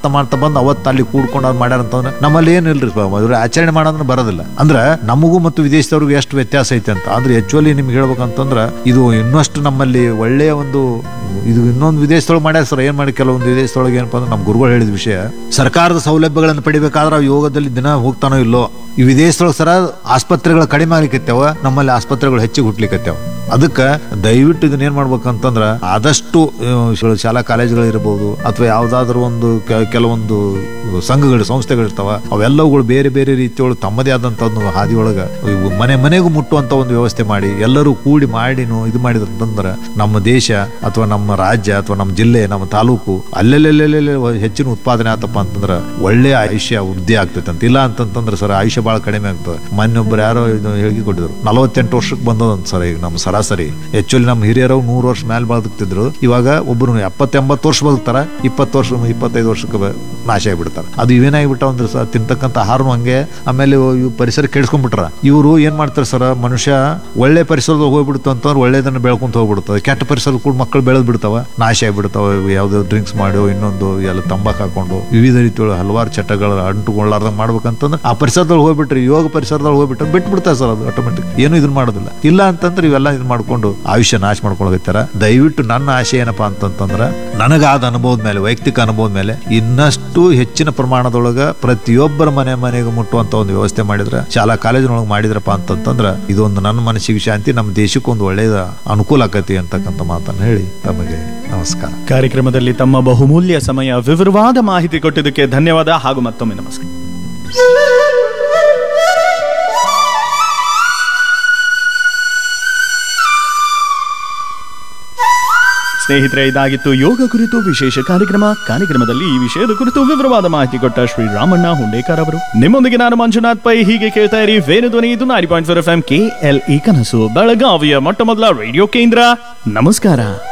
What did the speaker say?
ಮಾಡ್ತಾ ಮಾಡ್ತಾ ಬಂದು ಅವತ್ತು ಅಲ್ಲಿ ಕೂಡ್ಕೊಂಡು ಅದು ಮಾಡ್ಯಾರ ಅಂತಂದ್ರೆ ನಮ್ಮಲ್ಲಿ ಏನಿಲ್ರಿ ಇವ್ರು ಆಚರಣೆ ಮಾಡೋದನ್ನ ಬರೋದಿಲ್ಲ ಅಂದ್ರೆ ನಮಗೂ ಮತ್ತು ವಿದೇಶದವ್ರಿಗೂ ಎಷ್ಟು ವ್ಯತ್ಯಾಸ ಐತೆ ಅಂತ ಆದ್ರೆ ಆಕ್ಚುಲಿ ನಿಮ್ಗೆ ಹೇಳ್ಬೇಕಂತಂದ್ರೆ ಇದು ಇನ್ನಷ್ಟು ನಮ್ಮಲ್ಲಿ ಒಳ್ಳೆಯ ಒಂದು ಇದು ಇನ್ನೊಂದು ವಿದೇಶದೊಳಗೆ ಮಾಡ್ಯಾರ ಸರ್ ಏನ್ ಮಾಡಿ ಕೆಲವೊಂದು ವಿದೇಶದೊಳಗೆ ಏನಪ್ಪ ಅಂದ್ರೆ ನಮ್ಮ ಗುರುಗಳು ಹೇಳಿದ ವಿಷಯ ಸರ್ಕಾರದ ಸೌಲಭ್ಯಗಳನ್ನು ಪಡಿಬೇಕಾದ್ರೆ ಅವು ಯೋಗದಲ್ಲಿ ದಿನ ಹೋಗ್ತಾನೋ ಇಲ್ಲೋ ಈ ವಿದೇಶದೊಳಗೆ ಸರ ಆಸ್ಪತ್ರೆಗಳು ಕಡಿಮೆ ಆಗ್ಲಿಕ್ಕತ್ಯಾವ ನಮ್ಮಲ್ಲಿ ಆಸ್ಪತ್ರೆಗಳು ಹೆಚ್ಚಿಗೆ ಹುಟ್ಲಿಕ್ಕತ್ಯಾವ ಅದಕ್ಕೆ ದಯವಿಟ್ಟು ಇದನ್ನ ಏನ್ ಮಾಡ್ಬೇಕಂತಂದ್ರ ಆದಷ್ಟು ಆ, ಶ- ಶಾಲಾ ಕಾಲೇಜುಗಳು ಇರಬಹುದು ಅಥವಾ ಯಾವ್ದಾದ್ರು ಒಂದು ಕೆ- ಕೆಲವೊಂದು ಸಂಘಗಳು ಸಂಸ್ಥೆಗಳು ಇರ್ತಾವ ಅವೆಲ್ಲವುಗಳು ಬೇರೆ ಬೇರೆ ರೀತಿಯೊಳಗೆ ತಮ್ಮದೇ ಆದಂತ ಒಂದು ಹಾದಿಯೊಳಗ ಇವು ಮನೆ ಮನೆಗೂ ಮುಟ್ಟುವಂತ ಒಂದು ವ್ಯವಸ್ಥೆ ಮಾಡಿ ಎಲ್ಲರೂ ಕೂಡಿ ಮಾಡಿನು ಇದು ಮಾಡಿದ್ರಂತಂದ್ರ ನಮ್ಮ ದೇಶ ಅಥವಾ ನಮ್ಮ ರಾಜ್ಯ ಅಥವಾ ನಮ್ಮ ಜಿಲ್ಲೆ ನಮ್ಮ ತಾಲೂಕು ಅಲ್ಲೆಲ್ಲೆಲ್ಲೆಲ್ಲೆ ಹೆಚ್ಚಿನ ಉತ್ಪಾದನೆ ಆತಪ್ಪ ಅಂತಂದ್ರ ಒಳ್ಳೆ ಆಯುಷ್ಯ ವೃದ್ಧಿ ಆಗ್ತೈತೆ ಅಂತ ಇಲ್ಲ ಅಂತಂತಂದ್ರೆ ಸರ್ ಆಯುಷ್ಯ ಬಹಳ ಕಡಿಮೆ ಆಗ್ತದೆ ಮೊನ್ನೊಬ್ರು ಯಾರೋ ಇದು ಹೇಳಿ ಕೊಟ್ಟಿದ್ರು ನಲವತ್ತೆಂಟು ವರ್ಷಕ್ಕೆ ಬಂದದಂತ ಸರ್ ಈಗ ನಮ್ಮ ಸರಾಸರಿ ಆಕ್ಚುಲಿ ನಮ್ಮ ಹಿರಿಯರು ನೂರು ವರ್ಷ ಮೇಲೆ ಬದುಕ್ತಿದ್ರು ಇವಾಗ ಒಬ್ಬರು ಎಪ್ಪತ್ತೆಂಬತ್ತು ವರ್ಷ ಬದುಕ್ತಾರ ಇಪ್ಪತ್ತು ವರ್ಷ ಇಪ್ಪತ್ತೈದು ವರ್ಷಕ್ಕೆ ಬ- ನಾಶ ಆಗಿಬಿಡ್ತಾರೆ ಅದು ಇವೇನಾಗ್ಬಿಟ್ಟಾವ ಅಂದ್ರೆ ಸರ್ ತಿಂತಕ್ಕಂಥ ಆಹಾರನು ಹಂಗೆ ಆಮೇಲೆ ಇವು ಪರಿಸರ ಕೆಡಿಸ್ಕೊಂಡ್ಬಿಟ್ರ ಇವರು ಏನ್ ಮಾಡ್ತಾರೆ ಸರ್ ಮನುಷ್ಯ ಒಳ್ಳೆ ಪರಿಸರದಾಗ ಹೋಗ್ಬಿಡ್ತು ಅಂತಂದ್ರೆ ಒಳ್ಳೇದನ್ನ ಬೆಳ್ಕೊಂತ ಹೋಗ್ಬಿಡ್ತದೆ ಕೆಟ್ಟ ಪರಿಸರ ಕೂಡ ಮಕ್ಕಳು ಬೆಳೆದ್ ಬಿಡ್ತಾವ ನಾಶ ಆಗ್ಬಿಡ್ತಾವ ಯಾವ್ದೋ ಡ್ರಿಂಕ್ಸ್ ಮಾಡೋ ಇನ್ನೊಂದು ಎಲ್ಲ ತಂಬಾಕು ಹಾಕೊಂಡು ವಿವಿಧ ರೀತಿಯೊಳಗೆ ಹಲವಾರು ಚಟಗಳು ಅಂಟುಕೊಳ್ಳಾರ್ದಂಗೆ ಮಾಡ್ಬೇಕಂತಂದ್ರೆ ಆ ಪರಿಸರದೊಳಗೆ ಹೋಗ್ಬಿಟ್ರಿ ಯೋಗ ಪರಿಸರದೊಳಗೆ ಹೋಗ್ಬಿಟ್ಟು ಬಿಟ್ಬಿಡ್ತಾರೆ ಸರ್ ಅದು ಆಟೋಮೆಟಿಕ್ ಏನು ಇದನ್ನ ಮಾಡೋದಿಲ್ಲ ಇಲ್ಲ ಅಂತಂದ್ರೆ ಇವೆಲ್ಲ ಇದು ಮಾಡ್ಕೊಂಡು ಆಯುಷ್ಯ ನಾಶ ಮಾಡ್ಕೊಳಕತ್ತಾರ ದಯವಿಟ್ಟು ನನ್ನ ಆಶೆ ಏನಪ್ಪಾ ಅಂತಂತಂದ್ರೆ ನನಗಾದ ಅನುಭವದ ಮೇಲೆ ವೈಯಕ್ತಿಕ ಅನುಭವದ ಮೇಲೆ ಇನ್ನಷ್ಟು ಹೆಚ್ಚಿನ ಪ್ರಮಾಣದೊಳಗ ಪ್ರತಿಯೊಬ್ಬರ ಮನೆ ಮನೆಗೆ ಮುಟ್ಟುವಂತ ಒಂದು ವ್ಯವಸ್ಥೆ ಮಾಡಿದ್ರೆ ಶಾಲಾ ಕಾಲೇಜಿನೊಳಗೆ ಮಾಡಿದ್ರಪ್ಪ ಅಂತಂತಂದ್ರೆ ಇದೊಂದು ನನ್ನ ಮನಸ್ಸಿಗೆ ಶಾಂತಿ ನಮ್ಮ ದೇಶಕ್ಕೆ ಒಂದು ಒಳ್ಳೆಯದ ಅನುಕೂಲ ಆಕತಿ ಅಂತಕ್ಕಂಥ ಮಾತನ್ನು ಹೇಳಿ ತಮಗೆ ನಮಸ್ಕಾರ ಕಾರ್ಯಕ್ರಮದಲ್ಲಿ ತಮ್ಮ ಬಹುಮೂಲ್ಯ ಸಮಯ ವಿವರವಾದ ಮಾಹಿತಿ ಕೊಟ್ಟಿದ್ದಕ್ಕೆ ಧನ್ಯವಾದ ಹಾಗೂ ಮತ್ತೊಮ್ಮೆ ನಮಸ್ಕಾರ ಸ್ನೇಹಿತರೆ ಇದಾಗಿತ್ತು ಯೋಗ ಕುರಿತು ವಿಶೇಷ ಕಾರ್ಯಕ್ರಮ ಕಾರ್ಯಕ್ರಮದಲ್ಲಿ ಈ ವಿಷಯದ ಕುರಿತು ವಿವರವಾದ ಮಾಹಿತಿ ಕೊಟ್ಟ ಶ್ರೀ ರಾಮಣ್ಣ ಹುಂಡೇಕರ್ ಅವರು ನಿಮ್ಮೊಂದಿಗೆ ನಾನು ಮಂಜುನಾಥ್ ಪೈ ಹೀಗೆ ಕೇಳ್ತಾ ಇರಿ ವೇಣು ಧ್ವನಿ ಇದು ನಾಡಿ point four F M K L E ಕನಸು ಬೆಳಗಾವಿಯ ಮೊಟ್ಟ ಮೊದಲ ರೇಡಿಯೋ ಕೇಂದ್ರ ನಮಸ್ಕಾರ